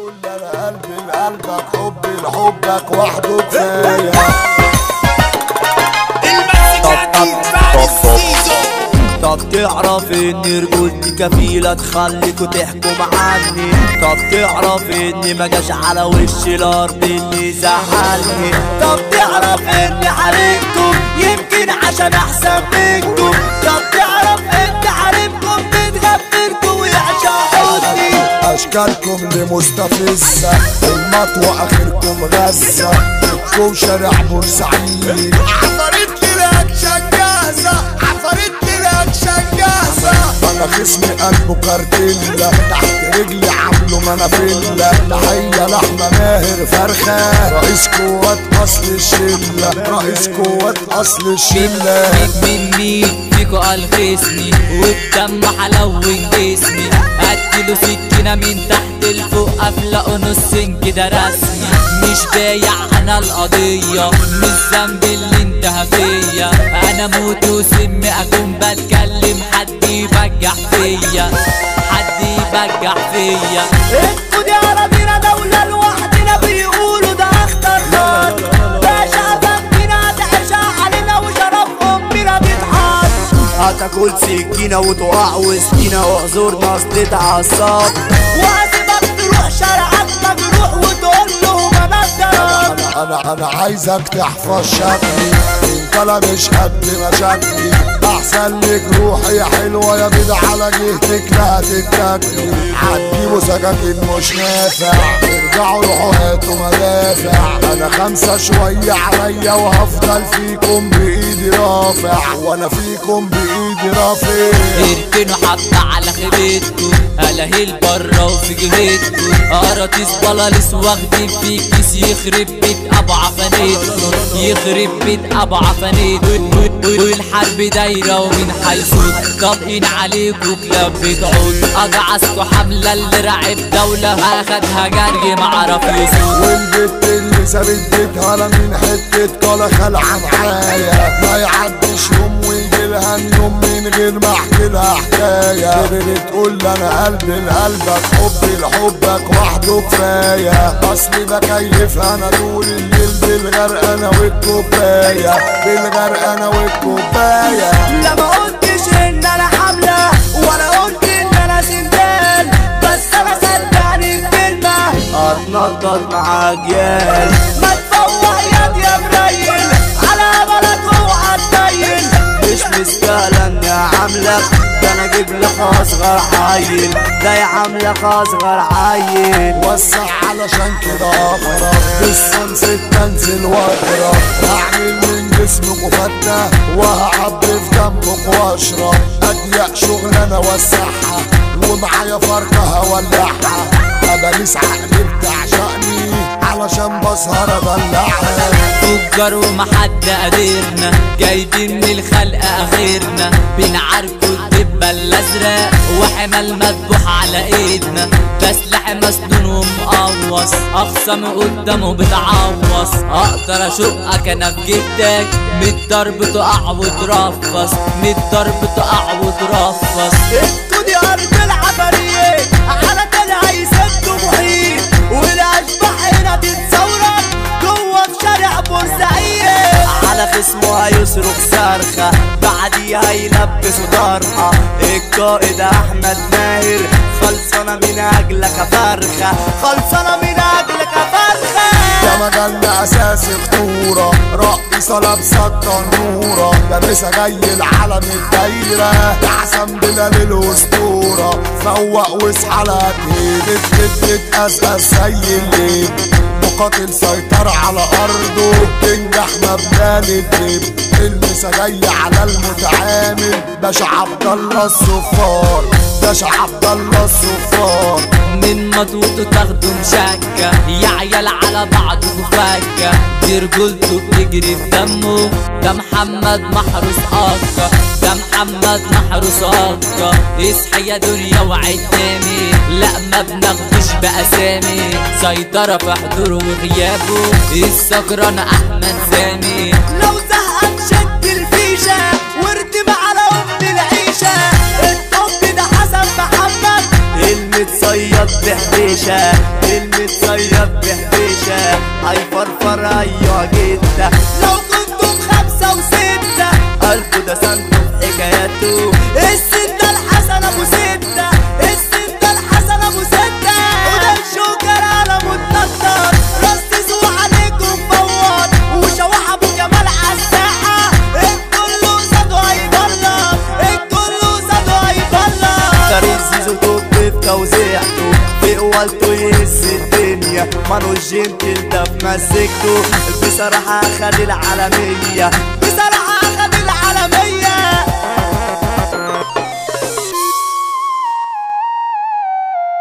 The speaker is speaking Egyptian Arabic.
تقول لي انا قلبي لقلبك حبي لحبك وحده كفايه طب تعرف ان رجولتي كفيلة تخليكوا تحكم عني طب تعرف ان ما جاش على وش الارض اللي زعلني طب تعرف ان حريمكم يمكن عشان احسن منكم طب تعرف ان حريمكم بتغفلكوا ويعشقوني اشكالكم لمستفزه المطوى اخركم غزه بتكون شارع بورسعيد عفاريت لك شجازه عفاريت لك شجازه انا خصمي قلبه كارتيلا تحت رجلي عامله منافيلا تحيه لاحمد ماهر فرخه رئيس قوات اصل الشله رئيس قوات اصل الشله مين مين فيكو الخصني والدم حلون جسمي اديله سكينة من تحت لفوق افلقه نصين كده رسمي مش بايع انا القضية مش ذنب اللي انتهى فيا انا موت وسم اكون بتكلم حد يبجح فيا حد يبجح فيا انتوا دي اراضينا دولة لوحدنا بيقولوا ده اخطر نار باشا فندنا تعشى علينا وشرف امنا بيتحط هتاكل سكينة وتقع وسكينة واعذر ناس تتعصب وهسيبك تروح شارعك مجروح وتقول لهم انا اتضرب انا انا عايزك تحفظ شكلي انت لا مش قد مشاكلي احسن لك روحي يا حلوه يا بيض على جهتك لا تتاكلي هتجيبوا سكاكين مش نافع ارجعوا روحوا هاتوا مدافع انا خمسه شويه عليا وهفضل فيكم بايدي رافع وانا فيكم بايدي رافع اركنوا حبة على خيبتكم هلاهيل برا وفي جهتكم قراطيس بلاليس واخدين في كيس يخرب بيت ابو عفانيتكم يخرب بيت ابو عفانيتكم والحرب دايرة ومن حيث طابقين عليكم كلاب بتعود اجعسكوا حملة اللي راعب دولة اخدها جري معرف يسوق والبت اللي سابت بيتها لا من حتة ولا خلعة معايا ما يعديش يوم ويجي لها يوم من غير ما احكي لها حكاية بتقول لي انا قلبي لقلبك حبي لحبك وحده كفاية اصلي بكيف انا طول الليل بالغرقانة والكوباية بالغرقانة والكوباية لا ما قلتش ان انا حملة ولا قلت ان انا سندال بس انا صدقني الكلمة اتنطط مع اجيال ما تفوق يد يا مريل على بلد اوعى تبين مش مستاهلة اني اعاملك ده انا اجيب لك اصغر عيل ده يا عاملك اصغر عيل وسع علشان كده اقرب بالصنص تنزل واقرب هعمل من جسمك وفتة وهعبي في دمك واشرب اضيق شغلانة وسعها ومعايا فرقة هولعها اباليس عقلي بتعشقني علشان بسهر ادلعها تجار ومحد قادرنا جايبين من الخلق اخرنا بنعاركوا الدبة الازرق وحمل مذبوح على ايدنا بسلاح مسنون ومقوص اخصم قدامه بتعوص اقدر اشقك انا في جدك من الضرب تقع وترفص من الضرب تقع وترفص انتوا دي ارض العفاريت على تاني هيسدوا محيط والاشباح هنا تتصورك جوه في شارع بورسعيد على خصمه هيصرخ صرخة بعديها يلبسوا طرحة القائد احمد ماهر خلصانة من اجلك يا فرخة خلصانة من اجلك يا فرخة يا مجالنا اساسي خطورة رقصة لابسة التنورة لابسة جاي العالم الدايرة يا حسن بلال الاسطورة فوق واصحى لا تهيب تتأسس زي الليل مقاتل سيطر على ارضه تنجح مبنى للدب المسا جاي على المتعامل باشا عبد الله الصفار باشا عبد الله الصفار من مطوط تاخدوا مشكة يا عيال على بعضكوا فكة دي رجولته بتجري في دمه ده محمد محروس أكا ده محمد محروس أكا اصحى يا دنيا وعد تاني لا ما بناخدوش بأسامي سيطرة في حضوره وغيابه السكران أحمد سامي لو زهقان شد الفيشة واردم على ام العيشة الطب ده حسن محمد المتصيد بحبيشة المتصيد بحبيشة هيفرفر ايوه جدا لو كنتم خمسة وستة قلبه ده سنته في حكاياته الستة الحسن ابو ستة الستة الحسن ابو ستة وده الشوكر على متنطر رصصوا عليكم فوار وشوح ابو جمال عالساحة الكل قصاده هيبلط الكل قصاده هيبلط طريق زيزو توب في توزيعته في قوالته يهز الدنيا مانو الجنتل ده في مسكته بصراحة خد العالمية بصراحة خد العالمية